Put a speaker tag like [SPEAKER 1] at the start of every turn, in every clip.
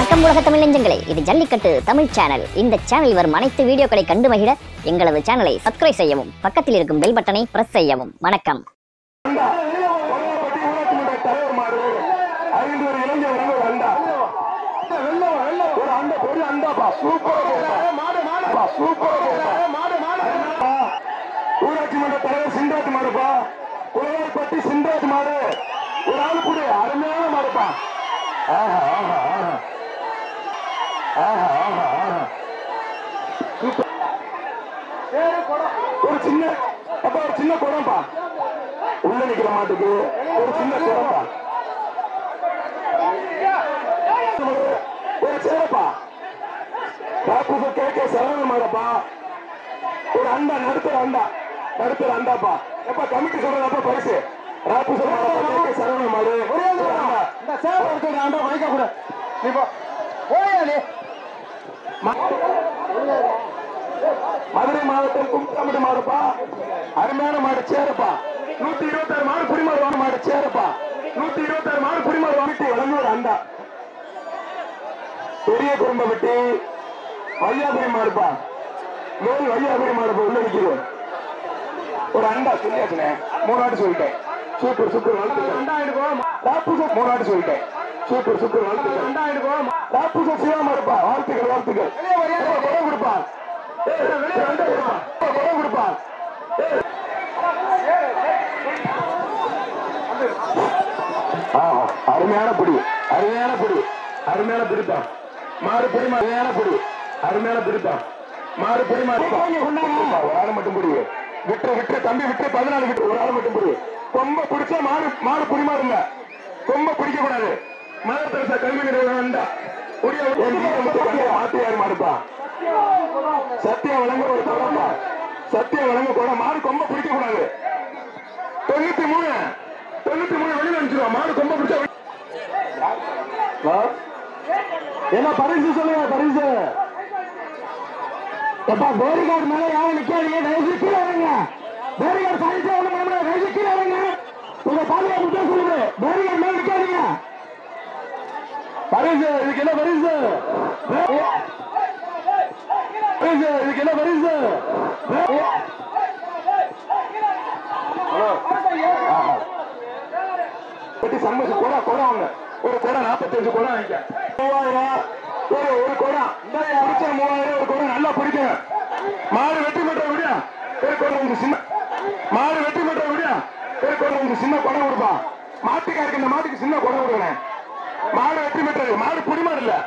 [SPEAKER 1] வணக்கம் உலக தமிழ் நெஞ்சங்களே இது ஜல்லிக்கட்டு தமிழ் சேனல் இந்த சேனல் வரும் அனைத்து வீடியோக்களை கண்டு மகிழ எங்களது சேனலை சப்ஸ்கிரைப் செய்யவும் பக்கத்தில் இருக்கும் பெல் பட்டனை பிரஸ் செய்யவும் வணக்கம்
[SPEAKER 2] கோயில்பட்டி ஊராட்சி மன்ற தலைவர் மாறு ஐந்து ஒரு இளைஞர் ஒரு அண்டா ஒரு அண்டா பெரிய அண்டாப்பா சூப்பர் மாடு மாடுப்பா சூப்பர் மாடு மாடு ஊராட்சி மன்ற தலைவர் சிந்தாஜ் மாடுப்பா கோயில்பட்டி சிந்தாஜ் மாடு ஒரு ஆளு கூட அருமையான மாடுப்பா ஆஹா ஆஹா ஆஹா ஆஹா ஆஹா ஆஹா சூப்பர் ஒரு சின்ன அப்பா ஒரு சின்ன குடம்பா உள்ள நிக்கிற மாட்டுக்கு ஒரு சின்ன குடம்பா ஒரு சேரப்பா காப்புக்கு கேட்க சரவண மாடப்பா ஒரு அண்டா நடுத்தர அண்டா நடுத்தர அண்டாப்பா எப்ப கமிட்டி சொல்றதப்ப பரிசு ராப்பு சொல்ற சரவண மாடு ஒரே ஒரு அண்டா இந்த சேவை இருக்கிற அண்டா வாங்கிக்க கூட நீ போ போயா நீ மதுரை மாவட்டம் கும்காமடி மாடுப்பா அருமையான மாடு சேரப்பா நூத்தி இருபத்தி ஆறு மாடு புரிமாறு வாங்க மாடு சேரப்பா நூத்தி இருபத்தி ஆறு மாடு புரிமாறு வாங்கிட்டு வளர்ந்து அண்டா பெரிய குடும்ப வெட்டி வையாபுரி மாடுப்பா மேல் வையாபுரி மாடுப்பா உள்ள நிக்குது ஒரு அண்டா சொல்லியாச்சுனே மூணு ஆட்டு சொல்லிட்டேன் சூப்பர் சூப்பர் வாழ்த்துக்கள் ராப்புச மூணு ஆட்டு சொல்லிட்டேன் சூப்பர் சூப்பர் வாழ்த்துக்கள் ராப்புச சிவா மாடுப்பா வாழ்த்துக்கள் வாழ்த்துக்கள் குடம் கொடுப்பா வெளியே வந்து கொடுப்பா குடம் கொடுப்பா ஆஹா, அருமையான பிடி அருமையான பிடி அருமையான பிடிப்பா மாறு பிடி அருமையான பிடி அருமையான பிடிப்பா மாறு பிடி ஒரு ஆள் மட்டும் பிடி விட்டு விட்டு தம்பி விட்டு பதினாலு விட்டு ஒரு ஆள் மட்டும் பிடி கொம்ப பிடிச்சா மாடு மாடு புரிமாறுங்க கொம்ப பிடிக்க கூடாது மதர் தெரசா கல்வி நிறுவனம் வேண்டா மாத்தியார் மாடுப்பா சத்திய வழங்க ஒரு தொடர்பா சத்திய வழங்க கூட மாடு கொம்ப பிடிக்க கூடாது தொண்ணூத்தி மூணு தொண்ணூத்தி மூணு வெளியில அனுப்பிச்சிருவா மாடு கொம்ப பிடிச்சா வெளி- ஆ? என்ன பரிசு சொல்லுங்க பரிசு எப்பா பேரிகார்டு மேல யாரும் நிக்காதீங்க தயவுசெய்து கீழே இறங்க பேரிகார்டு சாதிச்சு ஒண்ணு பண்ண முடியாது தயவுசெய்து கீழே இறங்க உங்க பாதுகாப்பு தான் சொல்லுது பேரிகார்டு மேல நிக்காதீங்க பரிசு இதுக்கு என்ன பரிசு பரிசு இதுக்கு என்ன பரிசு ஹலோ ஆஹா. வெட்டி சம்மசி கொடா கொடா ஒண்ணு ஒரு கொடை நாற்பத்தஞ்சு கொடை வாங்கிக்க மூவாயிரம் ஒரு ஒரு கொடை இந்த பிடிச்ச மூவாயிரம் ஒரு கொடை நல்லா பிடிக்குங்க மாடு வெட்டி பண்ற விடியா ஒரு கொடை உங்களுக்கு சின்ன மாடு வெட்டி பண்ற விடியா ஒரு கொடை உங்களுக்கு சின்ன கொடை கொடுப்பா மாட்டுக்காருக்கு இந்த மாட்டுக்கு சின்ன கொடை கொடுங்க மாடு வெட்டி பெற்றது மாடு புடிமாடு இல்ல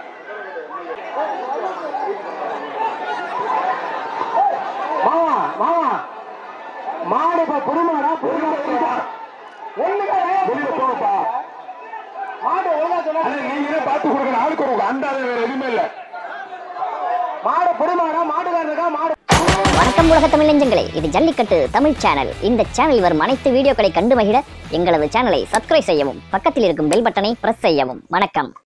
[SPEAKER 2] மாமா மாமா மாடு இப்ப புடிமாடா புடிமாடா ஒண்ணுக்கா வெளியில போகப்பா மாடு ஒழுங்கா சொல்ல நீங்களே பார்த்து கொடுக்கணும் ஆளுக்கு ஒரு அண்டாத வேற எதுவுமே இல்ல மாடு புடிமாடா மாடுகாரனுக்கா மாடு
[SPEAKER 1] வணக்கம் உலக தமிழ் நெஞ்சங்களே இது ஜல்லிக்கட்டு தமிழ் சேனல் இந்த சேனல் வரும் அனைத்து வீடியோக்களை கண்டு மகிழ எங்களது சேனலை சப்ஸ்கிரைப் செய்யவும் பக்கத்தில் இருக்கும் பெல் பட்டனை பிரஸ் செய்யவும் வணக்கம்